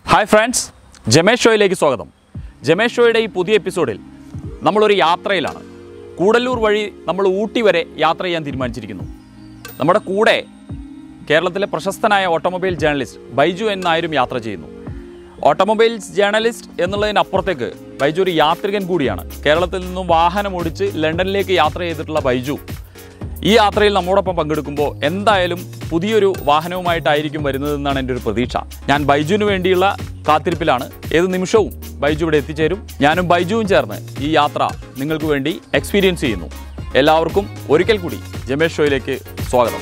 Hi friends Jamesh ഷോയിലേക്ക് സ്വാഗതം ജമേഷ് ഷോയുടെ ഈ പുതിയ എപ്പിസോഡിൽ നമ്മളൊരു യാത്രയിലാണ് കൂടല്ലൂർ വഴി നമ്മൾ ഊട്ടി വരെ യാത്ര ചെയ്യാൻ തീരുമാനിച്ചിരിക്കുന്നു നമ്മുടെ കൂടെ കേരളത്തിലെ പ്രശസ്തനായ ഓട്ടോമൊബൈൽ ജേർണലിസ്റ്റ് ബൈജു എന്നായരും യാത്ര ചെയ്യുന്നു ഓട്ടോമൊബൈൽ ജേർണലിസ്റ്റ് എന്നുള്ളതിനപ്പുറത്തേക്ക് ബൈജു ഒരു യാത്രികൻ കൂടിയാണ് കേരളത്തിൽ നിന്നും വാഹനം ഓടിച്ച് ലണ്ടനിലേക്ക് യാത്ര ചെയ്തിട്ടുള്ള ബൈജു ഈ യാത്രയിൽ നമ്മോടൊപ്പം പങ്കെടുക്കുമ്പോൾ എന്തായാലും പുതിയൊരു വാഹനവുമായിട്ടായിരിക്കും വരുന്നതെന്നാണ് എൻ്റെ ഒരു പ്രതീക്ഷ ഞാൻ ബൈജുവിന് വേണ്ടിയുള്ള കാത്തിരിപ്പിലാണ് ഏത് നിമിഷവും ബൈജു ഇവിടെ എത്തിച്ചേരും ഞാനും ബൈജുവും ചേർന്ന് ഈ യാത്ര നിങ്ങൾക്ക് വേണ്ടി എക്സ്പീരിയൻസ് ചെയ്യുന്നു എല്ലാവർക്കും ഒരിക്കൽ കൂടി ജമേഷ് ഷോയിലേക്ക് സ്വാഗതം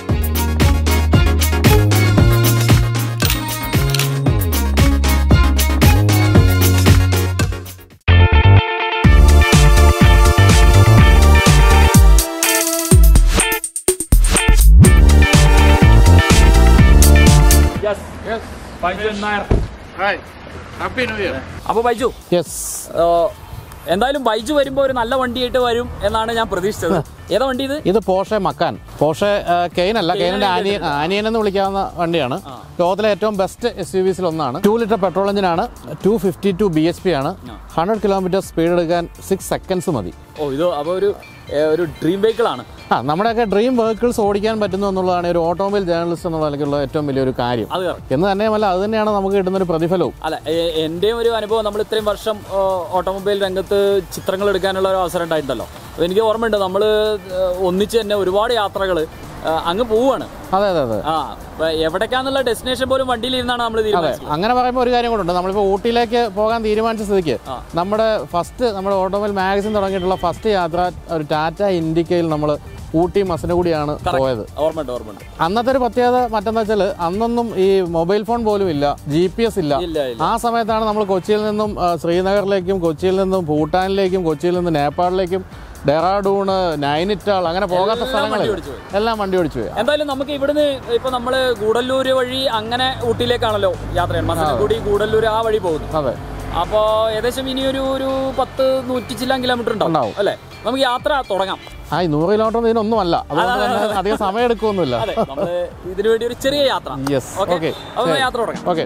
ഹായ് ഹാപ്പി ന്യൂ ഇയർ അപ്പോൾ ബൈജു യെസ് ഏഹ്, എന്തായാലും ബൈജു വരുമ്പോൾ ഒരു നല്ല വണ്ടിയായിട്ട് വരും എന്നാണ് ഞാൻ പ്രതീക്ഷിച്ചത് ഏതാ വണ്ടി ഇത് ഇത് പോഷെ മക്കാൻ പോഷെ കെയിൻ അല്ല കെയിനിന്റെ ആനിയൻ ആനിയൻ എന്ന് വിളിക്കാവുന്ന വണ്ടിയാണ് ലോകത്തിലെ ഏറ്റവും ബെസ്റ്റ് എസ് യു വിസിൽ ഒന്നാണ് ടു ലിറ്റർ പെട്രോൾ എഞ്ചിനാണ് two fifty two B H P ആണ് ഹൺഡ്രഡ് കിലോമീറ്റർ സ്പീഡ് എടുക്കാൻ സിക്സ് സെക്കൻഡ്സ് മതി ഓ ഇത് അപ്പോൾ ഒരു ഏഹ്, ഒരു ഡ്രീം വെഹിക്കിൾ ആണ് ആ നമ്മുടെയൊക്കെ ഡ്രീം വെഹിക്കിൾസ് ഓടിക്കാൻ പറ്റുന്നു എന്നുള്ളതാണ് ഒരു ഓട്ടോമൊബൈൽ ജേർണലിസ്റ്റ് എന്നുള്ള നിലയ്ക്കുള്ള ഏറ്റവും വലിയൊരു കാര്യം അത് correct. എന്ന് തന്നെയുമല്ല അത് തന്നെയാണ് നമുക്ക് കിട്ടുന്ന ഒരു പ്രതിഫലവും അല്ല എ- എന്റെയും ഒരു അനുഭവം നമ്മൾ ഇത്രയും വർഷം ഓ, ഓട്ടോമൊബൈൽ രംഗത്ത് ചിത്രങ്ങൾ എടുക്കാനുള്ള ഒരു അവസരം ഉണ്ടായിട്ടുണ്ടല്ലോ അപ്പോൾ എനിക്ക് ഓർമ്മയുണ്ട് നമ്മൾ ഒന്നിച്ച് തന്നെ ഒരുപാട് യാത്രകൾ അങ്ങ് പോവുകയാണ് അതെ അതെ അതെ ആ അപ്പൊ എവിടേക്കാന്നുള്ള ഡെസ്റ്റിനേഷൻ പോലും വണ്ടിയിൽ ഇരുന്നാണ് നമ്മൾ തീരുമാനിച്ചത് അങ്ങനെ പറയുമ്പോൾ ഒരു കാര്യം കൂടെ നമ്മളിപ്പോൾ ഊട്ടിയിലേക്ക് പോകാൻ തീരുമാനിച്ച സ്ഥിതിക്ക് നമ്മുടെ ഫസ്റ്റ് നമ്മുടെ ഓട്ടോമൊബൈൽ മാഗസിൻ തുടങ്ങിയിട്ടുള്ള ഫസ്റ്റ് യാത്ര ഒരു ടാറ്റ ഇൻഡിക്കയിൽ നമ്മൾ ഊട്ടി മസനഗുഡിയാണ് പോയത് ഓർമ്മയുണ്ട് ഓർമ്മയുണ്ട് അന്നത്തെ ഒരു പ്രത്യേകത മറ്റെന്താ വെച്ചാൽ അന്നൊന്നും ഈ മൊബൈൽ ഫോൺ പോലും ഇല്ല ജി പി എസ് ഇല്ല ഇല്ല ഇല്ല ആ സമയത്താണ് നമ്മൾ കൊച്ചിയിൽ നിന്നും ആ, ശ്രീനഗറിലേക്കും കൊച്ചിയിൽ നിന്നും ഭൂട്ടാനിലേക്കും കൊച്ചിയിൽ നിന്ന് നേപ്പാളിലേക്കും ഡെറാഡൂണ് നൈനിറ്റാൾ അങ്ങനെ പോകാത്ത സ്ഥലങ്ങളിൽ ഓടിച്ചു പോയി. എല്ലാം വണ്ടി ഓടിച്ചു പോയി എന്തായാലും നമുക്ക് ഇവിടുന്ന് ഇപ്പൊ നമ്മള് ഗൂഡല്ലൂര് വഴി അങ്ങനെ ഊട്ടിയിലേക്കാണല്ലോ യാത്ര ചെയ്യുന്നത് മസനഗുഡി ഗൂഡല്ലൂര് ആ വഴി പോകുന്നു അതെ അപ്പോ ഏകദേശം ഇനി ഒരു ഒരു പത്ത് നൂറ്റി ചില്ലാൻ കിലോമീറ്റർ ഉണ്ടാവും ഉണ്ടാവും. അല്ലേ നമുക്ക് യാത്ര തുടങ്ങാം ആ ഈ നൂറ് കിലോമീറ്റർ ഒന്നും ഇതിനൊന്നുമല്ല അതുകൊണ്ട് തന്നെ അധികം സമയം എടുക്കുമൊന്നുമില്ല അതെ നമ്മള് ഇതിനു വേണ്ടി ഒരു ചെറിയ യാത്ര യെസ് ഓക്കെ ഓക്കെ അപ്പൊ യാത്ര തുടങ്ങാം ഓക്കെ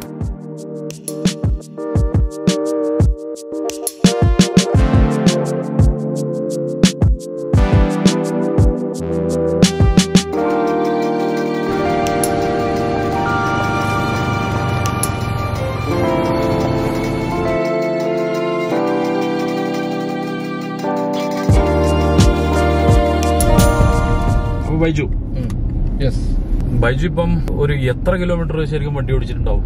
ബൈജു യെസ് ബൈജു ഇപ്പം ഒരു എത്ര കിലോമീറ്റർ ശരിക്കും വണ്ടി ഓടിച്ചിട്ടുണ്ടാവും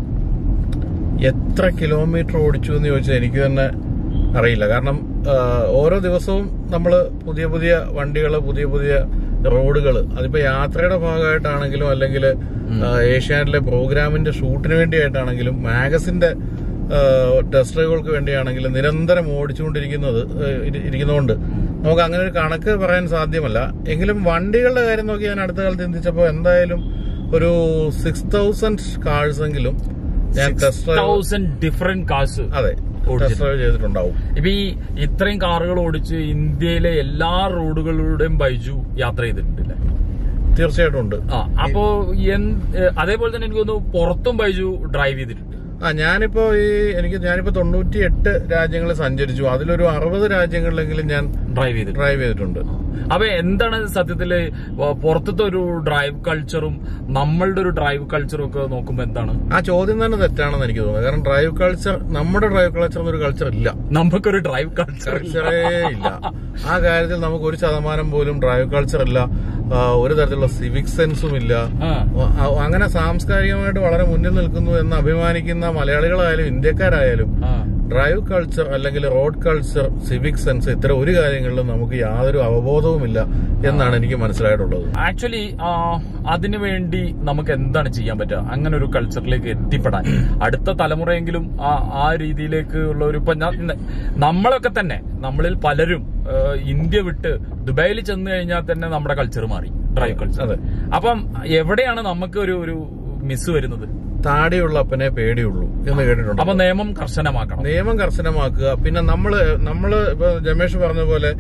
എത്ര കിലോമീറ്റർ ഓടിച്ചു എന്ന് ചോദിച്ചാൽ എനിക്ക് തന്നെ അറിയില്ല കാരണം ആ, ഓരോ ദിവസവും നമ്മൾ പുതിയ പുതിയ വണ്ടികൾ പുതിയ പുതിയ റോഡുകൾ അതിപ്പോ യാത്രയുടെ ഭാഗമായിട്ടാണെങ്കിലും അല്ലെങ്കിൽ ഏഷ്യാനെറ്റിലെ പ്രോഗ്രാമിന്റെ ഷൂട്ടിന് വേണ്ടിയായിട്ടാണെങ്കിലും മാഗസിന്റെ ടെസ്റ്റ് ഡ്രൈവുകൾക്ക് വേണ്ടിയാണെങ്കിലും നിരന്തരം ഓടിച്ചുകൊണ്ടിരിക്കുന്നത് ആ, ഇരി- ഇരിക്കുന്നതുകൊണ്ട് നമുക്ക് അങ്ങനെ ഒരു കണക്ക് പറയാൻ സാധ്യമല്ല എങ്കിലും വണ്ടികളുടെ കാര്യം നോക്കി ഞാൻ അടുത്ത കാലത്ത് ചിന്തിച്ചപ്പോൾ എന്തായാലും ഒരു സിക്സ് തൗസൻഡ് കാഴ്സ് എങ്കിലും ഞാൻ test drive thousand different cars അതെ ടെസ്റ്റ് ഡ്രൈവ് ചെയ്തിട്ടുണ്ടാവും ഇപ്പൊ ഈ ഇത്രയും കാറുകൾ ഓടിച്ച് ഇന്ത്യയിലെ എല്ലാ റോഡുകളിലൂടെയും ബൈജു യാത്ര ചെയ്തിട്ടുണ്ടല്ലേ തീർച്ചയായിട്ടും ഉണ്ട് ആ അപ്പോ എന്ത് ഏ, അതേപോലെ തന്നെ എനിക്ക് തോന്നുന്നു പുറത്തും ബൈജു ഡ്രൈവ് ചെയ്തിട്ടുണ്ട് ആ ഞാനിപ്പോ ഈ എനിക്ക് ഞാനിപ്പോ തൊണ്ണൂറ്റി എട്ട് രാജ്യങ്ങളിൽ സഞ്ചരിച്ചു അതിലൊരു അറുപത് രാജ്യങ്ങളിലെങ്കിലും ഞാൻ ഡ്രൈവ് ചെയ്തിട്ടുണ്ട് ഡ്രൈവ് ചെയ്തിട്ടുണ്ട് അപ്പൊ എന്താണ് സത്യത്തില് വ- പുറത്തത്തെ ഒരു ഡ്രൈവ് കൾച്ചറും നമ്മളുടെ ഒരു ഡ്രൈവ് കൾച്ചറും ഒക്കെ നോക്കുമ്പോ എന്താണ് ആ ചോദ്യം തന്നെ തെറ്റാണെന്ന് എനിക്ക് തോന്നുന്നത് കാരണം ഡ്രൈവ് കൾച്ചർ നമ്മുടെ ഡ്രൈവ് കൾച്ചർ എന്നൊരു കൾച്ചർ ഇല്ല നമുക്കൊരു ഡ്രൈവ് കൾച്ചർ കൾച്ചറേ ഇല്ല ആ കാര്യത്തിൽ നമുക്ക് ഒരു ശതമാനം പോലും ഡ്രൈവ് കൾച്ചർ ഇല്ല ആ, ഒരു തരത്തിലുള്ള സിവിക് സെൻസും ഇല്ല ആ. ആ, അങ്ങനെ സാംസ്കാരികമായിട്ട് വളരെ മുന്നിൽ നിൽക്കുന്നു എന്ന് അഭിമാനിക്കുന്ന മലയാളികളായാലും ഇന്ത്യക്കാരായാലും ഡ്രൈവ് കൾച്ചർ അല്ലെങ്കിൽ റോഡ് കൾച്ചർ സിവിക് സെൻസ് ഇത്തരം ഒരു കാര്യങ്ങളിലും നമുക്ക് യാതൊരു അവബോധവുമില്ല എന്നാണ് എനിക്ക് മനസ്സിലായിട്ടുള്ളത് ആക്ച്വലി അതിനു വേണ്ടി നമുക്ക് എന്താണ് ചെയ്യാൻ പറ്റുക അങ്ങനെ ഒരു കൾച്ചറിലേക്ക് എത്തിപ്പെടാൻ അടുത്ത തലമുറയെങ്കിലും ആ ആ രീതിയിലേക്ക് ഉള്ള ഒരു ഇപ്പൊ ഞാൻ- ഇന്ന് നമ്മളൊക്കെ തന്നെ നമ്മളിൽ പലരും ആ, ഇന്ത്യ വിട്ട് ദുബായിൽ ചെന്ന് കഴിഞ്ഞാൽ തന്നെ നമ്മുടെ കൾച്ചർ മാറി ഡ്രൈവ് കൾച്ചർ അതെ. അപ്പം എവിടെയാണ് നമുക്ക് ഒരു ഒരു മിസ് വരുന്നത് താടിയുള്ള അപ്പനെ പേടിയുള്ളൂ എന്ന് കേട്ടിട്ടുണ്ട് അപ്പൊ നിയമം കർശനമാക്കണം നിയമം കർശനമാക്കുക പിന്നെ നമ്മള് നമ്മള് ഇപ്പൊ രമേഷ് പറഞ്ഞ പോലെ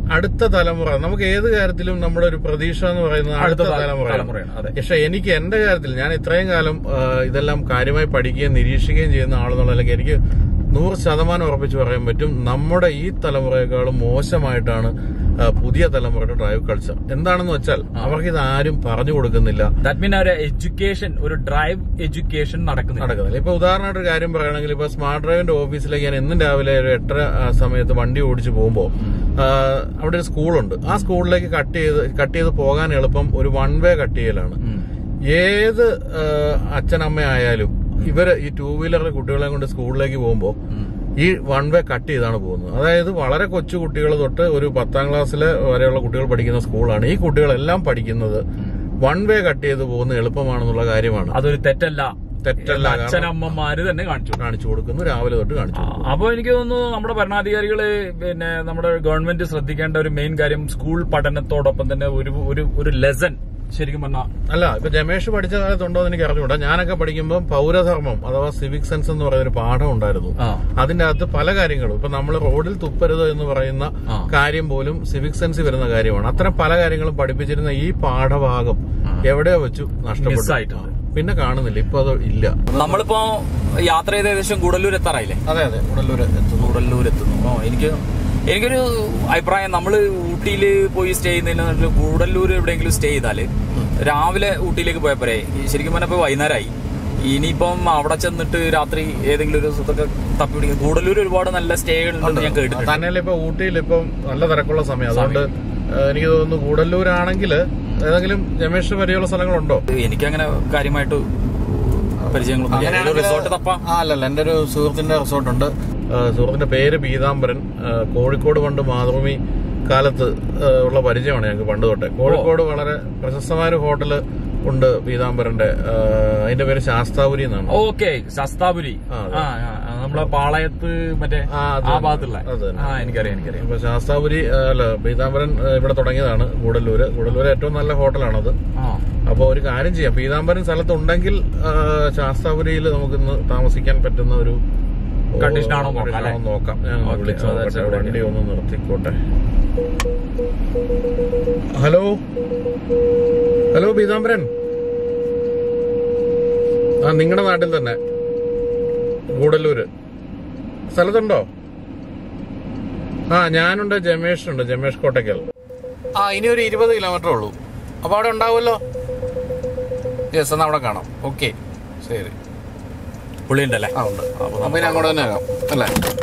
അടുത്ത തലമുറ നമുക്ക് ഏത് കാര്യത്തിലും നമ്മുടെ ഒരു പ്രതീക്ഷ എന്ന് പറയുന്നത് അടുത്ത അടുത്ത തലമുറയാണ് തലമുറയാണ്, അതെ. പക്ഷെ എനിക്ക് എന്റെ കാര്യത്തിൽ ഞാൻ ഇത്രയും കാലം ആ, ഇതെല്ലാം കാര്യമായി പഠിക്കുകയും നിരീക്ഷിക്കുകയും ചെയ്യുന്ന ആളെന്നുള്ള നിലയ്ക്ക് എനിക്ക് നൂറ് ശതമാനം ഉറപ്പിച്ച് പറയാൻ പറ്റും നമ്മുടെ ഈ തലമുറയെക്കാളും മോശമായിട്ടാണ് ആ, പുതിയ തലമുറയുടെ ഡ്രൈവ് കൾച്ചർ എന്താണെന്ന് വെച്ചാൽ അവർക്ക് ഇത് ആരും പറഞ്ഞു കൊടുക്കുന്നില്ല ദാറ്റ് മീൻ ഒരു എഡ്യൂക്കേഷൻ ഒരു ഡ്രൈവ് എഡ്യൂക്കേഷൻ നടക്കുന്നില്ല നടക്കുന്നില്ല ഇപ്പൊ ഉദാഹരണമായിട്ട് ഒരു കാര്യം പറയുകയാണെങ്കിൽ ഇപ്പൊ സ്മാർട്ട് ഡ്രൈവിന്റെ ഓഫീസിലേക്ക് ഞാൻ എന്നും രാവിലെ ഒരു എട്ടര ആ, സമയത്ത് വണ്ടി ഓടിച്ച് പോകുമ്പോൾ അവിടെ ഒരു സ്കൂളുണ്ട് ആ സ്കൂളിലേക്ക് കട്ട് ചെയ്ത് കട്ട് ചെയ്ത് പോകാൻ എളുപ്പം ഒരു വൺ വേ കട്ട് ചെയ്യലാണ് ഏത് ആ, അച്ഛനമ്മ ആയാലും ഇവര് ഈ ടൂ വീലറിൽ കുട്ടികളെ കൊണ്ട് സ്കൂളിലേക്ക് പോകുമ്പോൾ ഈ വൺ വേ കട്ട് ചെയ്താണ് പോകുന്നത് അതായത് വളരെ കൊച്ചു കുട്ടികൾ തൊട്ട് ഒരു പത്താം ക്ലാസ്സിലെ വരെയുള്ള കുട്ടികൾ പഠിക്കുന്ന സ്കൂളാണ് ഈ കുട്ടികളെല്ലാം പഠിക്കുന്നത് വൺ വേ കട്ട് ചെയ്ത് പോകുന്നത് എളുപ്പമാണെന്നുള്ള കാര്യമാണ് അതൊരു തെറ്റല്ല തെറ്റല്ല, എന്ന് കാരണം- അച്ഛനമ്മമാര് തന്നെ കാണിച്ചു കാണിച്ചു കൊടുക്കുന്നു രാവിലെ തൊട്ട് കാണിച്ചു കൊടുക്കുന്നു. അപ്പൊ എനിക്ക് തോന്നുന്നു നമ്മുടെ ഭരണാധികാരികള് പിന്നെ നമ്മുടെ ഗവൺമെന്റ് ശ്രദ്ധിക്കേണ്ട ഒരു മെയിൻ കാര്യം സ്കൂൾ പഠനത്തോടൊപ്പം തന്നെ ഒരു ഒരു ഒരു ലെസൺ ശരിക്കും പറഞ്ഞാൽ അല്ല ഇപ്പൊ ജമേഷ് പഠിച്ച കാലത്തുണ്ടോ എന്ന് എനിക്ക് അറിഞ്ഞുകൂടാ ഞാനൊക്കെ പഠിക്കുമ്പോൾ പൗരധർമ്മം അഥവാ സിവിക് സെൻസ് എന്ന് പറയുന്ന ഒരു പാഠം ഉണ്ടായിരുന്നു ആ. അതിന്റെ അകത്ത് പല കാര്യങ്ങളും ഇപ്പൊ നമ്മൾ റോഡിൽ തുപ്പരുത് എന്ന് പറയുന്ന ആ. കാര്യം പോലും സിവിക് സെൻസ് വരുന്ന കാര്യമാണ് അത്തരം പല കാര്യങ്ങളും പഠിപ്പിച്ചിരുന്ന ഈ പാഠഭാഗം എവിടെയോ വെച്ചു നഷ്ടപ്പെട്ടു മിസ്സായിട്ടുണ്ട്. പിന്നെ കാണുന്നില്ല ഇപ്പൊ അത് ഇല്ല നമ്മളിപ്പോ യാത്ര ചെയ്ത് ഏകദേശം ഗൂഡല്ലൂർ എത്താറായില്ലേ അതെ അതെ ഉടല്ലൂര് എത്തുന്നു ഗൂഡല്ലൂർ എത്തുന്നു ഓ എനിക്ക് എനിക്കൊരു അഭിപ്രായം നമ്മൾ ഊട്ടിയിൽ പോയി സ്റ്റേ ചെയ്യുന്നതിന് ഗൂഡല്ലൂർ എവിടെയെങ്കിലും സ്റ്റേ ചെയ്താല് രാവിലെ ഊട്ടിയിലേക്ക് പോയപ്പോഴേ ശരിക്കും പറഞ്ഞപ്പോ വൈകുന്നേരമായി ഇനിയിപ്പം അവിടെ ചെന്നിട്ട് രാത്രി ഏതെങ്കിലും ഒരു സുഖത്തൊക്കെ തപ്പി പിടിക്കും ഗൂഡല്ലൂർ ഒരുപാട് നല്ല സ്റ്റേകൾ ഉണ്ടെന്ന് ഞാൻ കേട്ടിട്ടുണ്ട് തന്നെയല്ല ഇപ്പൊ ഊട്ടിയിൽ ഇപ്പം നല്ല തിരക്കുള്ള സമയം അതുകൊണ്ട് ഏഹ്, എനിക്ക് തോന്നുന്നു കൂടല്ലൂരാണെങ്കിൽ ഏതെങ്കിലും രമേശ് വരെയുള്ള സ്ഥലങ്ങളുണ്ടോ എനിക്കങ്ങനെ കാര്യമായിട്ട് പരിചയങ്ങളൊന്നും റിസോർട്ട് തപ്പ ആ അല്ലല്ല എന്റെ ഒരു സുഹൃത്തിന്റെ റിസോർട്ട് ഉണ്ട് സുഹൃത്തിന്റെ പേര് പീതാംബരൻ ആ, കോഴിക്കോട് പണ്ട് മാതൃഭൂമി കാലത്ത് ആ, ഉള്ള പരിചയമാണ് ഞങ്ങൾക്ക് പണ്ട് തൊട്ടേ കോഴിക്കോട് വളരെ പ്രശസ്തമായ ഒരു ഹോട്ടല് ഉണ്ട് പീതാംബരന്റെ ആ, അതിന്റെ പേര് ശാസ്താപുരി എന്നാണ് ഓക്കെ ശസ്താപുരി ആ, ആ ആ, ആ, നമ്മളെ പാളയത്ത് മറ്റേ ആ, അത് ആ തന്നെ. ഭാഗത്തുള്ള അത് തന്നെ. ആ എനിക്കറിയാം എനിക്കറിയാം അപ്പൊ ശാസ്താപുരി ആ, അല്ല പീതാംബരൻ ആ, ഇവിടെ തുടങ്ങിയതാണ് കൂടല്ലൂര് കൂടല്ലൂര് ഏറ്റവും നല്ല ഹോട്ടലാണത് ആ അപ്പൊ ഒരു കാര്യം ചെയ്യാം പീതാംബരൻ സ്ഥലത്തുണ്ടെങ്കിൽ ആ, ശാസ്താപുരിയിൽ നമുക്ക് ഇന്ന് താമസിക്കാൻ പറ്റുന്ന ഒരു Condition ആണോ നോക്കാം, condition അല്ലേ? ആണോ നോക്കാം ഞാൻ ഒന്ന് Okay, വിളിച്ച് oh, that's നോക്കട്ടെ. a good വണ്ടി ഒന്ന് നിർത്തിക്കോട്ടെ ഹലോ ഹലോ പീതാംബരൻ ആ നിങ്ങളുടെ നാട്ടിൽ തന്നെ ഗൂഡല്ലൂര് സ്ഥലത്തുണ്ടോ ആ ഞാനുണ്ട് ജമേഷ് ഉണ്ട് ജമേഷ് കോട്ടയ്ക്കൽ ആ ഇനി ഒരു ഇരുപത് കിലോമീറ്റർ ഉള്ളൂ അപ്പൊ അവിടെ ഉണ്ടാവുമല്ലോ യെസ് എന്നാ അവിടെ കാണാം ഓക്കെ ശരി പുള്ളി ഉണ്ടല്ലേ ആ ഉണ്ട് അപ്പൊ ഇനി അങ്ങോട്ട് തന്നെ ആകാം അല്ലേ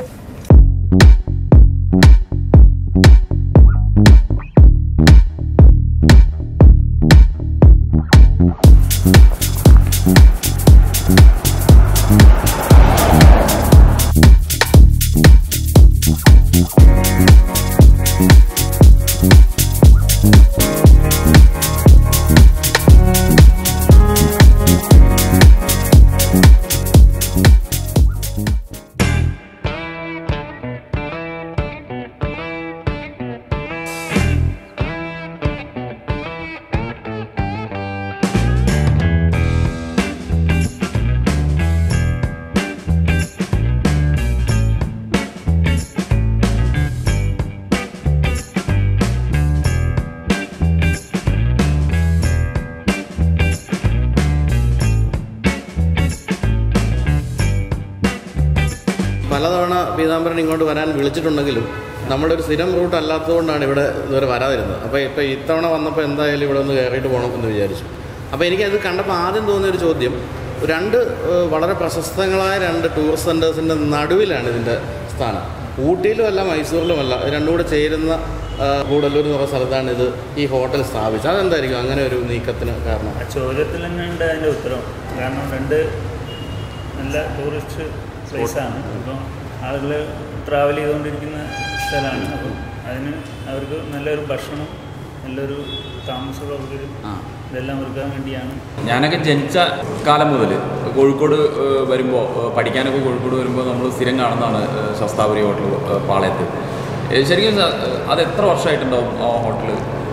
പലതവണ പീതാംബരൻ ഇങ്ങോട്ട് വരാൻ വിളിച്ചിട്ടുണ്ടെങ്കിലും നമ്മുടെ ഒരു സ്ഥിരം റൂട്ട് അല്ലാത്തതുകൊണ്ടാണ് ഇവിടെ ഇതുവരെ വരാതിരുന്നത് അപ്പോൾ ഇപ്പോൾ ഇത്തവണ വന്നപ്പോൾ എന്തായാലും ഇവിടെ ഒന്ന് കയറിയിട്ട് പോകണം എന്ന് വിചാരിച്ചു അപ്പോൾ എനിക്കത് കണ്ടപ്പോൾ ആദ്യം തോന്നിയ ഒരു ചോദ്യം രണ്ട് ഏഹ്, വളരെ പ്രശസ്തങ്ങളായ രണ്ട് ടൂറിസ്റ്റ് സെൻറ്റേഴ്സിൻ്റെ നടുവിലാണ് ഇതിൻ്റെ സ്ഥാനം ഊട്ടിയിലും അല്ല മൈസൂരിലും അല്ല ഇത് രണ്ടും കൂടെ ചേരുന്ന ഏഹ്, ഗൂഡല്ലൂർ എന്ന് പറയുന്ന സ്ഥലത്താണ് ഇത് ഈ ഹോട്ടൽ സ്ഥാപിച്ചത് അതെന്തായിരിക്കും അങ്ങനെ ഒരു നീക്കത്തിന് കാരണം ആ ചോദ്യത്തിൽ തന്നെ ഉണ്ട് അതിൻ്റെ ഉത്തരം കാരണം രണ്ട് നല്ല ടൂറിസ്റ്റ് പ്ലേസാണ് അപ്പം ആളുകൾ ട്രാവൽ ചെയ്തുകൊണ്ടിരിക്കുന്ന സ്ഥലമാണ് അപ്പം അതിന് അവർക്ക് നല്ലൊരു ഭക്ഷണം നല്ലൊരു താമസ സൗകര്യം ഇതെല്ലാം ഒരുക്കാൻ വേണ്ടിയാണ് ഞാനൊക്കെ ജനിച്ച കാലം മുതൽ കോഴിക്കോട് വരുമ്പോൾ പഠിക്കാനൊക്കെ കോഴിക്കോട് വരുമ്പോൾ നമ്മൾ സ്ഥിരം കാണുന്നതാണ് ഏഹ്, ശസ്താപുരി ഹോട്ടൽ ഏഹ്, പാളയത്ത് ഏഹ്, ശരിക്കും സ- അത് എത്ര വർഷമായിട്ടുണ്ടാവും ആ ഹോട്ടൽ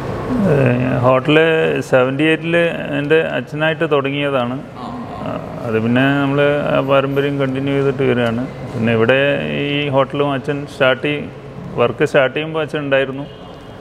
ഹോട്ടല് സെവൻറ്റി എയ്റ്റിൽ എൻ്റെ അച്ഛനായിട്ട് തുടങ്ങിയതാണ് ആ, അത് പിന്നെ നമ്മൾ പാരമ്പര്യം കണ്ടിന്യൂ ചെയ്തിട്ട് വരികയാണ് പിന്നെ ഇവിടെ ഈ ഹോട്ടലും അച്ഛൻ സ്റ്റാർട്ട് ചെയ്യും വർക്ക് സ്റ്റാർട്ട് ചെയ്യുമ്പോൾ അച്ഛൻ ഉണ്ടായിരുന്നു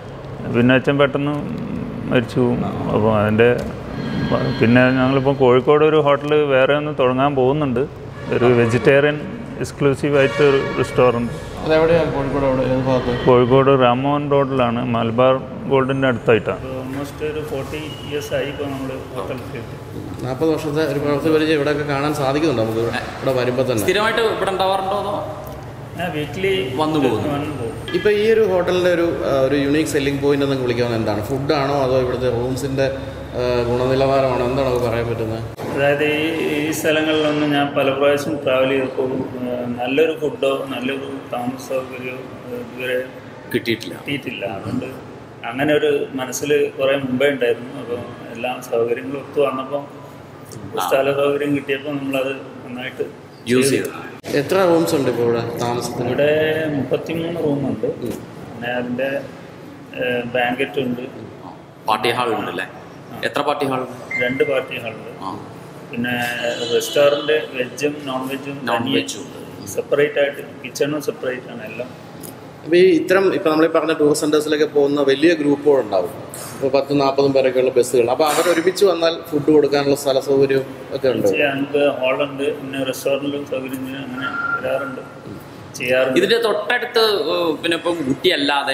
പിന്നെ അച്ഛൻ പെട്ടെന്ന് മരിച്ചു അപ്പോൾ അതിൻ്റെ പിന്നെ ഞങ്ങളിപ്പോൾ കോഴിക്കോട് ഒരു ഹോട്ടൽ വേറെ ഒന്ന് തുടങ്ങാൻ പോകുന്നുണ്ട് ഒരു വെജിറ്റേറിയൻ എക്സ്ക്ലൂസീവ് ആയിട്ട് ഒരു റെസ്റ്റോറൻറ്റ് അതെവിടെയാണ് കോഴിക്കോട് എവിടെ ഏത് ഭാഗത്ത് കോഴിക്കോട് രാമോഹൻ റോഡിലാണ് മലബാർ ഗോൾഡിൻ്റെ അടുത്തായിട്ടാണ് ഓൾമോസ്റ്റ് ഒരു ഫോർട്ടി ഇയേഴ്സ് ആയി ഇപ്പോൾ നമ്മൾ ഹോട്ടലിൽ നാൽപ്പത് വർഷത്തെ ഒരു പ്രവൃത്തി പരിചയം ഇവിടെയൊക്കെ കാണാൻ സാധിക്കുന്നുണ്ട് നമുക്ക് ഇവിടെ വരുമ്പോൾ തന്നെ സ്ഥിരമായിട്ട് ഇവിടെ ഉണ്ടാവാറുണ്ടോ അതോ വീക്കിലി വന്നു പോകുന്നു. വന്നു പോകും ഇപ്പോൾ ഈ ഒരു ഹോട്ടലിൻ്റെ ഒരു ആ, ഒരു യുണീക്ക് സെല്ലിംഗ് പോയിന്റ് എന്നൊക്കെ വിളിക്കാവുന്ന എന്താണ് ഫുഡാണോ അതോ ഇവിടുത്തെ റൂംസിൻ്റെ ഗുണനിലവാരമാണോ എന്താണ് നമുക്ക് പറയാൻ പറ്റുന്നത് അതായത് ഈ ഈ സ്ഥലങ്ങളിലൊന്നും ഞാൻ പല പ്രാവശ്യം ട്രാവൽ ചെയ്തപ്പോൾ ഏഹ്, നല്ലൊരു ഫുഡോ നല്ലൊരു താമസ സൗകര്യമോ ഏഹ്, ഇതുവരെ കിട്ടിയിട്ടില്ല കിട്ടിയിട്ടില്ല അതുകൊണ്ട് അങ്ങനെ ഒരു മനസ്സിൽ കുറേ മുമ്പേ ഉണ്ടായിരുന്നു അപ്പോൾ എല്ലാ സൗകര്യങ്ങളും ഒത്തു വന്നപ്പോൾ സ്ഥല സൗകര്യം കിട്ടിയപ്പോൾ നമ്മളത് നന്നായിട്ട് യൂസ് ചെയ്തു എത്ര റൂംസ് ഉണ്ട് ഇപ്പോൾ ഇവിടെ താമസത്തിന് ഇവിടെ മുപ്പത്തിമൂന്ന് റൂമുണ്ട് പിന്നെ അതിൻ്റെ ബാങ്കറ്റ് ഉണ്ട് പാർട്ടി ഹാൾ ഉണ്ട് അല്ലേ എത്ര പാർട്ടി ഹാൾ രണ്ട് പാർട്ടി ഹാളുണ്ട് ആ പിന്നെ റെസ്റ്റോറൻറ്റ് വെജും നോൺ വെജും നോൺ വെജും സെപ്പറേറ്റ് ആയിട്ട് കിച്ചണും സെപ്പറേറ്റ് ആണ് എല്ലാം അപ്പോൾ ഈ ഇത്തരം ഇപ്പോൾ നമ്മൾ ഈ പറഞ്ഞ ടൂറിസ്റ്റ് സെൻറ്റേഴ്സിലൊക്കെ പോകുന്ന വലിയ ഗ്രൂപ്പുകൾ ഉണ്ടാവും ഇപ്പോൾ പത്തും നാൽപ്പതും പേരൊക്കെയുള്ള ബസ്സുകൾ അപ്പോൾ അവർ ഒരുമിച്ച് വന്നാൽ ഫുഡ് കൊടുക്കാനുള്ള സ്ഥല സൗകര്യവും ഒക്കെ ഉണ്ട് ചെയ്യാൻ നമുക്ക് ഹാളുണ്ട് പിന്നെ റെസ്റ്റോറൻറ്റിലും സൗകര്യം ചെയ്യാൻ അങ്ങനെ വരാറുണ്ട് ചെയ്യാറുണ്ട് ഇതിന്റെ തൊട്ടടുത്ത് ഏഹ്, പിന്നെ ഇപ്പം ഊട്ടി അല്ലാതെ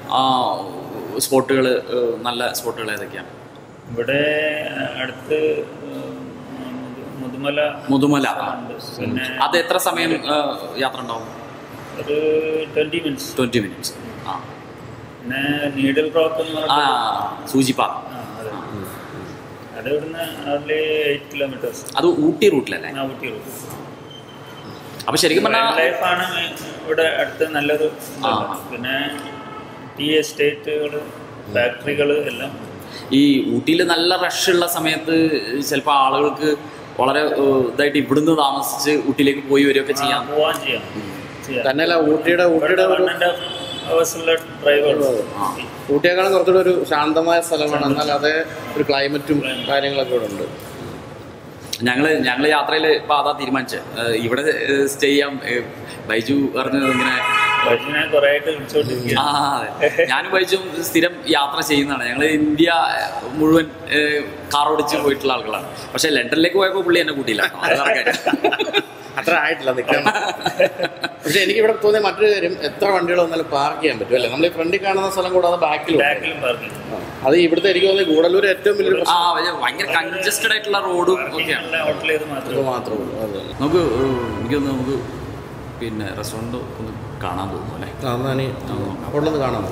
സ്പോട്ടുകൾ നല്ല സ്പോട്ടുകൾ ഏതൊക്കെയാണ് ഇവിടെ അടുത്ത് ഏഹ്, മുതുമല മുതുമല ഉണ്ട് പിന്നെ അത് എത്ര സമയം ഏഹ്, യാത്ര ഉണ്ടാവും ഒരു ട്വൻറ്റി മിനിറ്റ്സ് ട്വന്റി മിനിറ്റ്സ് ആ പിന്നെ നീഡിൽ റോക്ക് എന്ന് ആ പറഞ്ഞ സൂചിപ്പാറ ആ, അതെ അത് ഇവിടുന്ന് ഹാർഡ്ലി എയ്റ്റ് കിലോമീറ്റേഴ്സ് അത് ഊട്ടി റൂട്ടിലല്ലേ ഊട്ടി റൂട്ട് അപ്പൊ ശരിക്കും വൈൽഡ് പറഞ്ഞാൽ ലൈഫാണ് ഇവിടെ അടുത്ത് നല്ലൊരു ആ. ഇതാണ്. പിന്നെ ടീ എസ്റ്റേറ്റുകൾ ഫാക്ടറികൾ എല്ലാം ഈ ഊട്ടിയിൽ നല്ല റഷ് ഉള്ള സമയത്ത് ചിലപ്പോൾ ആളുകൾക്ക് വളരെ ഏഹ്, ഇതായിട്ട് ഇവിടുന്ന് താമസിച്ച് ഊട്ടിയിലേക്ക് പോയി വരികയൊക്കെ ചെയ്യാം പോവാൻ ചെയ്യാം ചെയ്യാം തന്നെയല്ല ഊട്ടിയുടെ ഊട്ടിയുടെ വൺ ഒരു ആൻഡ് ഹാഫ് അവേഴ്സുള്ള ഡ്രൈവേഴ്സ് ആ. ഊട്ടിയേക്കാളും കുറച്ചുകൂടെ ഒരു ശാന്തമായ സ്ഥലമാണ് എന്നാൽ അതേ ഒരു ക്ലൈമറ്റും കാര്യങ്ങളൊക്കെ ഇവിടെ ഉണ്ട് ഞങ്ങള് ഞങ്ങള് യാത്രയിൽ ഇപ്പൊ അതാ തീരുമാനിച്ചത് ഏഹ്, ഇവിടെ സ്റ്റേ ചെയ്യാം ഏഹ്, ബൈജു പറഞ്ഞത് ഇങ്ങനെ ബൈജിനെ കുറെ ആയിട്ട് വിളിച്ചോണ്ടിരിക്കുക ആ അതെ ഞാനും ബൈജും സ്ഥിരം യാത്ര ചെയ്യുന്നതാണ് ഞങ്ങൾ ഇന്ത്യ മുഴുവൻ ഏഹ്, കാർ ഓടിച്ച് പോയിട്ടുള്ള ആളുകളാണ് പക്ഷെ ലണ്ടനിലേക്ക് പോയപ്പോൾ പുള്ളി എന്നെ കൂട്ടിയില്ല അത് വേറെ കാര്യം. അത്ര ആയിട്ടില്ല നിൽക്കാൻ പക്ഷെ എനിക്ക് ഇവിടെ തോന്നിയ മറ്റൊരു കാര്യം എത്ര വണ്ടികൾ വന്നാലും പാർക്ക് ചെയ്യാൻ പറ്റും അല്ലേ നമ്മൾ ഈ ഫ്രണ്ടിൽ കാണുന്ന സ്ഥലം കൂടാതെ ബാക്കിലും ഉണ്ട്. ബാക്കിലും പാർക്കിംഗ് അത് ഇവിടുത്തെ എനിക്ക് തോന്നുന്നത് ഗൂഡല്ലൂർ ഏറ്റവും വലിയൊരു ആ പ്രശ്നം പക്ഷേ ഭയങ്കര കൺജസ്റ്റഡ് ആയിട്ടുള്ള റോഡും ഒക്കെയാണ് പാർക്കിംഗ് ഹോട്ടൽ ചെയ്ത് മാത്രമേ ഇത് മാത്രമേ ഉള്ളൂ അതെ നമുക്ക് ഏഹ്, എനിക്കൊന്ന് നമുക്ക് പിന്നെ റെസ്റ്റോറൻറ്റ് ഒന്ന് കാണാൻ തോന്നുന്നു അല്ലേ ആ എന്നാൽ ഇനി അവിടെ നിന്ന് കാണാം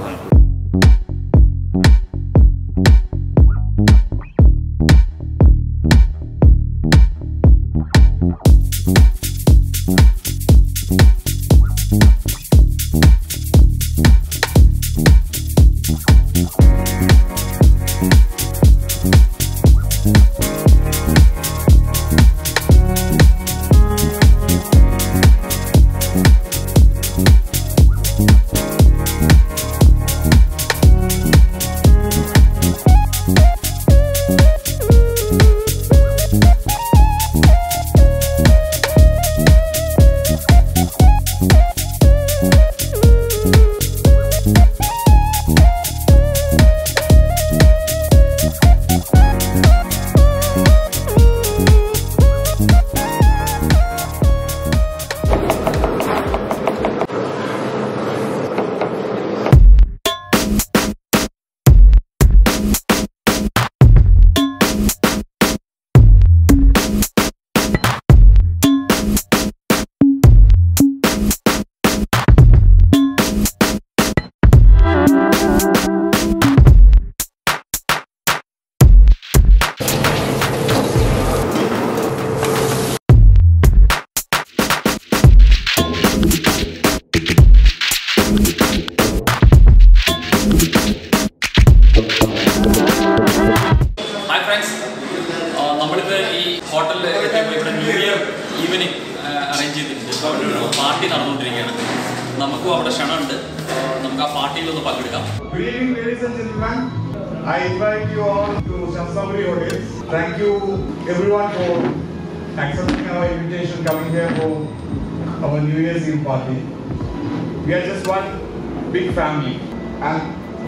ഹായ് ഫ്രണ്ട്സ് നമ്മളിത് ഈ ഹോട്ടലിൽ എത്തിയപ്പോൾ ഇവിടെ ന്യൂ ഇയർ ഈവനിങ് അറേഞ്ച് ചെയ്തിട്ടുണ്ട് അപ്പോൾ അവിടെ ഒരു പാർട്ടി നടന്നുകൊണ്ടിരിക്കുകയാണ് നമുക്കും അവിടെ ക്ഷണമുണ്ട് നമുക്ക് ആ പാർട്ടിയിൽ ഒന്ന് പങ്കെടുക്കാം Good evening, ladies and gentlemen. I invite you all to Shamsaburi Hotel. Thank you, everyone, for accepting our invitation, coming here for our New Year's Eve party. We are just one big family, and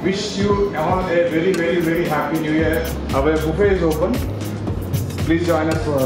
wish you all a very, very, very happy new year. Our buffet is open. Please join us for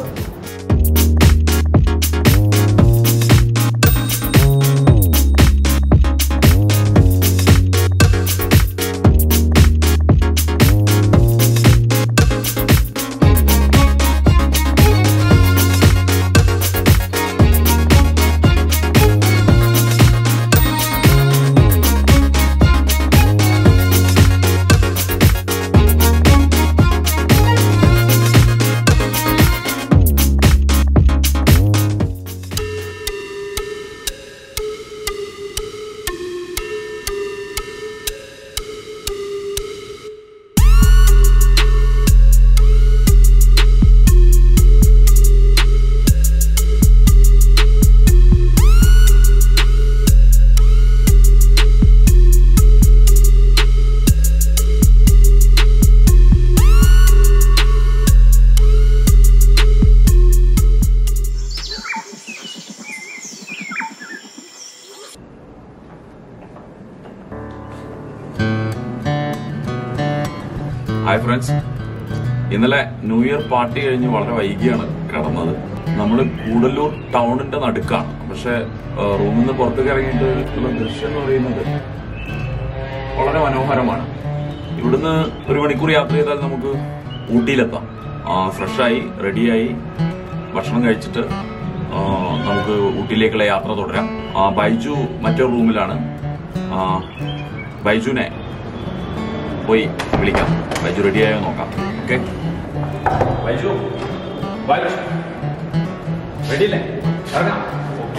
hi friends ഇന്നലെ new year party കഴിഞ്ഞ് വളരെ വൈകിയാണ് കിടന്നത് നമ്മൾ കൂടല്ലൂർ ടൗണിന്റെ നടുക്കാണ് പക്ഷെ റൂമിൽ നിന്ന് പുറത്തേക്ക് ഇറങ്ങിയിട്ട് ഉള്ള ദൃശ്യം എന്ന് പറയുന്നത് വളരെ മനോഹരമാണ് ഇവിടുന്ന് ഒരു മണിക്കൂർ യാത്ര ചെയ്താൽ നമുക്ക് ഊട്ടിയിലെത്താം ഫ്രഷായി റെഡിയായി ഭക്ഷണം കഴിച്ചിട്ട് ആ, നമുക്ക് ഊട്ടിയിലേക്കുള്ള യാത്ര തുടരാം ആ, ബൈജു മറ്റൊരു റൂമിലാണ് ആ, ബൈജുനെ പോയി വിളിക്കാം ബൈജു റെഡിയായോ നോക്കാം ഓക്കെ ബൈജു റെഡിയല്ലേ ഇറങ്ങാം ഓക്കെ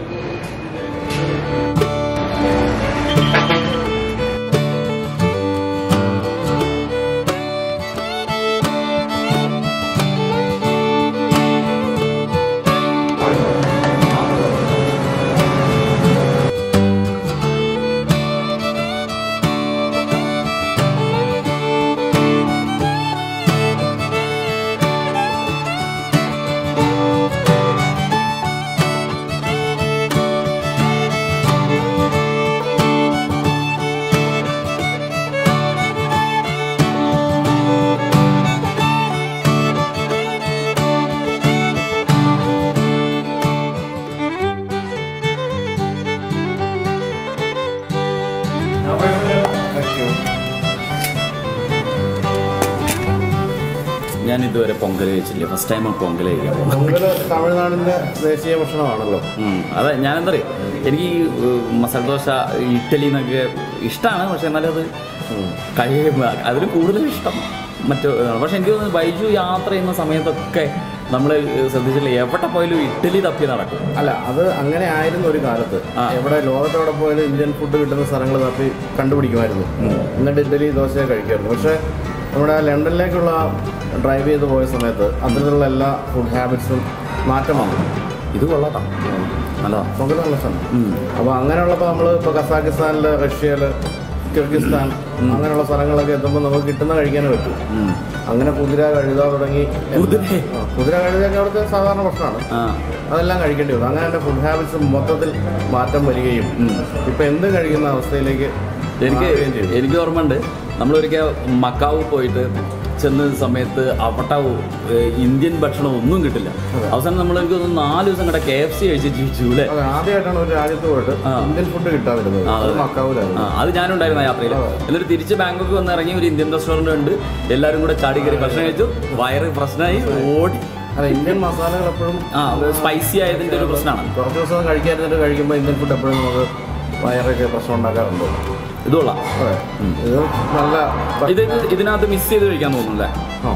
ഞാൻ ഇതുവരെ പൊങ്കൽ കഴിച്ചില്ല ഫസ്റ്റ് ടൈം പൊങ്കൽ കഴിക്കാൻ പോകുന്നത് പൊങ്കൽ തമിഴ്നാടിന്റെ ദേശീയ ഭക്ഷണമാണല്ലോ ഉം. അതെ ഞാനെന്താ അറിയോ എനിക്ക് ഈ ഏഹ്, മസാല ദോശ ഇഡ്ഡലി എന്നൊക്കെ ഇഷ്ടമാണ് പക്ഷെ എന്നാലും അത് കഴിയുമ്പോൾ അതിൽ കൂടുതൽ ഇഷ്ടം മറ്റു ഇതാണ്. പക്ഷെ എനിക്ക് തോന്നുന്നു ബൈജു യാത്ര ചെയ്യുന്ന സമയത്തൊക്കെ നമ്മൾ ശ്രദ്ധിച്ചില്ല എവിടെ പോയാലും ഇഡ്ഡലി തപ്പി നടക്കും അല്ല അത് അങ്ങനെ ആയിരുന്നു ഒരു കാലത്ത് ആ. എവിടെ ലോകത്തെവിടെ പോയാലും ഇന്ത്യൻ ഫുഡ് കിട്ടുന്ന സ്ഥലങ്ങൾ തപ്പി കണ്ടുപിടിക്കുമായിരുന്നു എന്നിട്ട് ഇഡ്ഡലി ദോശ കഴിക്കുമായിരുന്നു പക്ഷേ നമ്മുടെ ലണ്ടനിലേക്കുള്ള ഡ്രൈവ് ചെയ്ത് പോയ സമയത്ത് അതിലുള്ള എല്ലാ ഫുഡ് ഹാബിറ്റ്സും മാറ്റം വന്നു ഇത് കൊള്ളാട്ടോ നല്ലതാ പൊങ്കൽ നല്ല സ്ഥലം അപ്പോൾ അങ്ങനെയുള്ളപ്പോൾ നമ്മൾ ഇപ്പോൾ കസാഖിസ്ഥാനിൽ റഷ്യയിൽ കിർഗിസ്ഥാൻ അങ്ങനെയുള്ള സ്ഥലങ്ങളൊക്കെ എത്തുമ്പോൾ നമുക്ക് കിട്ടുന്ന കഴിക്കാനേ പറ്റും അങ്ങനെ കുതിര കഴുത തുടങ്ങി കുതിര? ആ, കുതിര കഴുതയൊക്കെ അവിടുത്തെ സാധാരണ ഭക്ഷണമാണ് ആ അതെല്ലാം കഴിക്കേണ്ടി വന്നു അങ്ങനെ എൻ്റെ ഫുഡ് ഹാബിറ്റ്സ് മൊത്തത്തിൽ മാറ്റം വരികയും ഇപ്പം എന്ത് കഴിക്കുന്ന അവസ്ഥയിലേക്ക് എനിക്ക് മാറുകയും ചെയ്തു. എനിക്ക് ഓർമ്മയുണ്ട് നമ്മളൊരിക്കൽ മക്കാവ് പോയിട്ട് ചെന്ന സമയത്ത് അവിടെ ഏഹ്, ഇന്ത്യൻ ഭക്ഷണം ഒന്നും കിട്ടില്ല അവസാനം നമ്മൾ എനിക്ക് തോന്നുന്നു നാല് ദിവസം കൂടെ കെ എഫ് സി കഴിച്ച് ജീവിച്ചു അല്ലേ അതെ ആദ്യമായിട്ടാണ് ഒരു രാജ്യത്ത് പോയിട്ട് ആ. ഇന്ത്യൻ ഫുഡ് കിട്ടാതിരുന്നത് ആ, അത് അതെ. മക്കാവൂലായിരുന്നു ആ, അത് ഞാനുണ്ടായിരുന്ന യാത്രയിൽ അതെ. എന്നിട്ട് തിരിച്ച് ബാങ്കോക്ക് വന്ന് ഇറങ്ങി ഒരു ഇന്ത്യൻ റെസ്റ്റോറൻറ്റ് ഉണ്ട് എല്ലാവരും കൂടെ ചാടി കയറി ഭക്ഷണം കഴിച്ചു വയറ് പ്രശ്നമായി ഓടി അതെ ഇന്ത്യൻ മസാലകൾ എപ്പോഴും ആ സ്പൈസി ആയതിന്റെ ഒരു പ്രശ്നമാണ് കുറച്ച് ദിവസം കഴിക്കാതിരുന്നിട്ട് കഴിക്കുമ്പോൾ ഇന്ത്യൻ ഫുഡ് എപ്പോഴും നമുക്ക് വയറൊക്കെ പ്രശ്നം ഉണ്ടാക്കാറുണ്ട് ഇത് കൊള്ളാം അതെ ഇത് നല്ല ഇത് ഇത് ഇതിനകത്ത് മിസ് ചെയ്ത് കഴിക്കാൻ തോന്നുന്നു അല്ലേ ആ.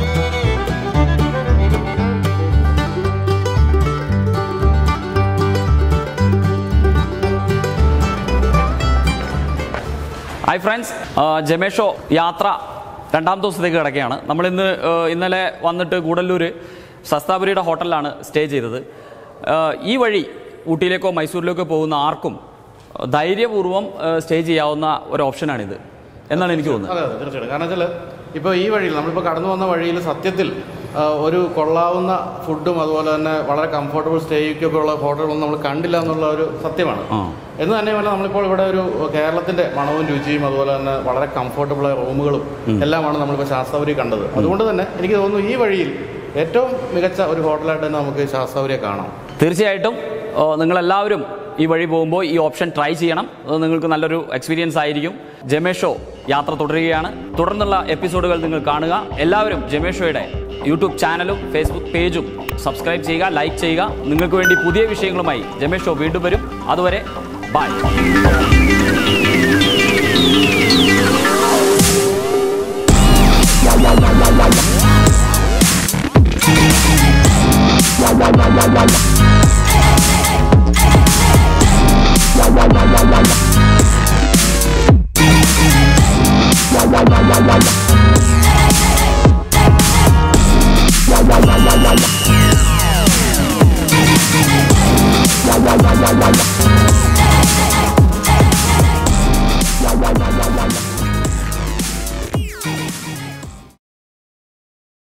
ഹായ് ഫ്രണ്ട്സ് ജമേഷോ യാത്ര രണ്ടാം ദിവസത്തേക്ക് കിടക്കുകയാണ് നമ്മളിന്ന് ആ, ഇന്നലെ വന്നിട്ട് ഗൂഡല്ലൂർ സസ്താപുരിയുടെ ഹോട്ടലിലാണ് സ്റ്റേ ചെയ്തത് ആ, ഈ വഴി ഊട്ടിയിലേക്കോ മൈസൂരിലേക്കോ പോകുന്ന ആർക്കും ധൈര്യപൂർവ്വം ആ, സ്റ്റേ ചെയ്യാവുന്ന ഒരു ഓപ്ഷനാണിത് എന്നാണ് എനിക്ക് തോന്നുന്നത് അതെ അതെ തീർച്ചയായിട്ടും കാരണം വെച്ചാൽ ഇപ്പോൾ ഈ വഴിയിൽ നമ്മളിപ്പോൾ കടന്നു വന്ന വഴിയിൽ സത്യത്തിൽ ആ, ഒരു കൊള്ളാവുന്ന ഫുഡും അതുപോലെ തന്നെ വളരെ കംഫർട്ടബിൾ സ്റ്റേക്കൊക്കെ ഉള്ള ഹോട്ടലുകളൊന്നും നമ്മൾ കണ്ടില്ല എന്നുള്ള ഒരു സത്യമാണ് ആ എന്ന് തന്നെയല്ല നമ്മളിപ്പോൾ ഇവിടെ ഒരു കേരളത്തിന്റെ മണവും രുചിയും അതുപോലെ തന്നെ വളരെ കംഫർട്ടബിൾ ആയ റൂമുകളും എല്ലാമാണ് നമ്മളിപ്പോൾ ശാസ്താവരി കണ്ടത് അതുകൊണ്ട് തന്നെ എനിക്ക് തോന്നുന്നു ഈ വഴിയിൽ ഏറ്റവും മികച്ച ഒരു ഹോട്ടലായിട്ട് തന്നെ നമുക്ക് ശാസ്താവരിയെ കാണാം തീർച്ചയായിട്ടും ഓ, നിങ്ങളെല്ലാവരും ഈ വഴി പോകുമ്പോൾ ഈ ഓപ്ഷൻ ട്രൈ ചെയ്യണം അത് നിങ്ങൾക്ക് നല്ലൊരു എക്സ്പീരിയൻസ് ആയിരിക്കും ജമേഷോ യാത്ര തുടരുകയാണ് തുടർന്നുള്ള എപ്പിസോഡുകൾ നിങ്ങൾ കാണുക എല്ലാവരും ജമേഷോയുടെ യൂട്യൂബ് ചാനലും ഫേസ്ബുക്ക് പേജും സബ്സ്ക്രൈബ് ചെയ്യുക ലൈക്ക് ചെയ്യുക നിങ്ങൾക്ക് വേണ്ടി പുതിയ വിഷയങ്ങളുമായി ജമേഷോ വീണ്ടും വരും അതുവരെ bye la la la la la